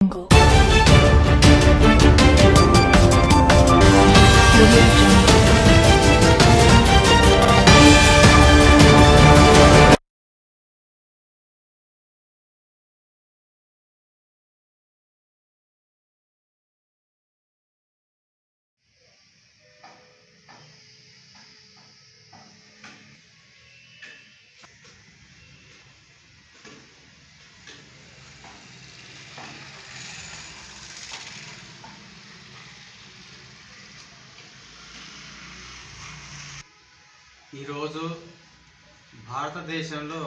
jungle. Audio jungle. ఈరోజు భారతదేశంలో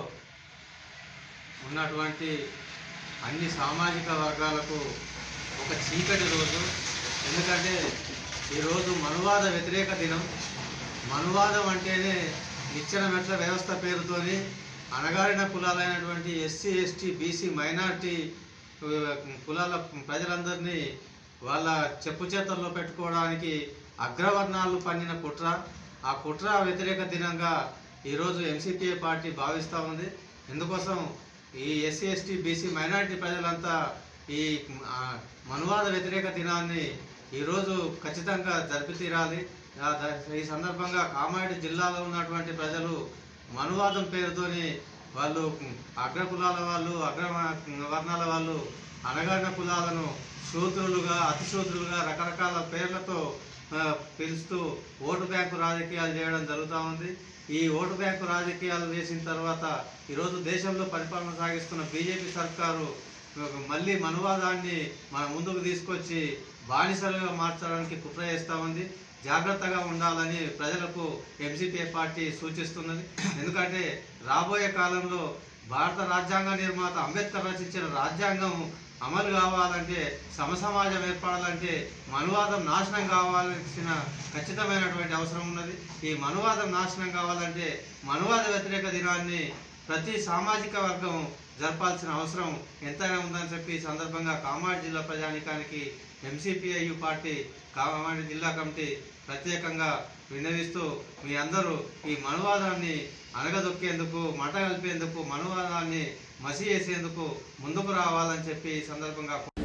ఉన్నటువంటి అన్ని సామాజిక వర్గాలకు ఒక చీకటి రోజు ఎందుకంటే ఈరోజు మనువాద వ్యతిరేక దినం మనువాదం అంటేనే నిచ్చెన మెట్ల వ్యవస్థ పేరుతోని అణగారిన కులాలైనటువంటి ఎస్సీ ఎస్టీ బీసీ మైనార్టీ కులాల ప్రజలందరినీ వాళ్ళ చెప్పు చేతల్లో పెట్టుకోవడానికి అగ్రవర్ణాలు పన్నిన కుట్ర ఆ కుట్ర వ్యతిరేక దినంగా ఈరోజు ఎంసీపీఏ పార్టీ భావిస్తూ ఉంది ఎందుకోసం ఈ ఎస్సీ ఎస్టీ బీసీ మైనారిటీ ప్రజలంతా ఈ ఆ, మనువాద వ్యతిరేక దినాన్ని ఈరోజు ఖచ్చితంగా జరిపి తీరాలి ఆ ద- ఈ సందర్భంగా కామారెడ్డి జిల్లాలో ఉన్నటువంటి ప్రజలు మనువాదం పేరుతోని వాళ్ళు అగ్ర కులాల వాళ్ళు అగ్ర వర్ణాల వాళ్ళు అనగారిన కులాలను శూద్రులుగా అతిశూద్రులుగా రకరకాల పేర్లతో ఆ, పిలుస్తూ ఓటు బ్యాంకు రాజకీయాలు చేయడం జరుగుతూ ఉంది ఈ ఓటు బ్యాంకు రాజకీయాలు చేసిన తర్వాత ఈరోజు దేశంలో పరిపాలన సాగిస్తున్న బీజేపీ సర్కారు మళ్ళీ మనువాదాన్ని మన ముందుకు తీసుకొచ్చి బానిసలుగా మార్చడానికి కుట్ర చేస్తూ ఉంది జాగ్రత్తగా ఉండాలని ప్రజలకు ఎంసీపీ పార్టీ సూచిస్తున్నది ఎందుకంటే రాబోయే కాలంలో భారత రాజ్యాంగ నిర్మాత అంబేద్కర్ రచించిన రాజ్యాంగం అమలు కావాలంటే సమసమాజం ఏర్పడాలంటే మనువాదం నాశనం కావాల్సిన ఖచ్చితమైనటువంటి అవసరం ఉన్నది ఈ మనువాదం నాశనం కావాలంటే మనువాద వ్యతిరేక దినాన్ని ప్రతి సామాజిక వర్గం జరపాల్సిన అవసరం ఎంతైనా ఉందని చెప్పి ఈ సందర్భంగా కామారెడ్డి జిల్లా ప్రజానికానికి ఎంసీపీఐయు పార్టీ కామారెడ్డి జిల్లా కమిటీ ప్రత్యేకంగా విన్నవిస్తూ మీ అందరూ ఈ మనువాదాన్ని అణగదొక్కేందుకు మంట కలిపేందుకు మనువాదాన్ని మసి చేసేందుకు ముందుకు రావాలని చెప్పి ఈ సందర్భంగా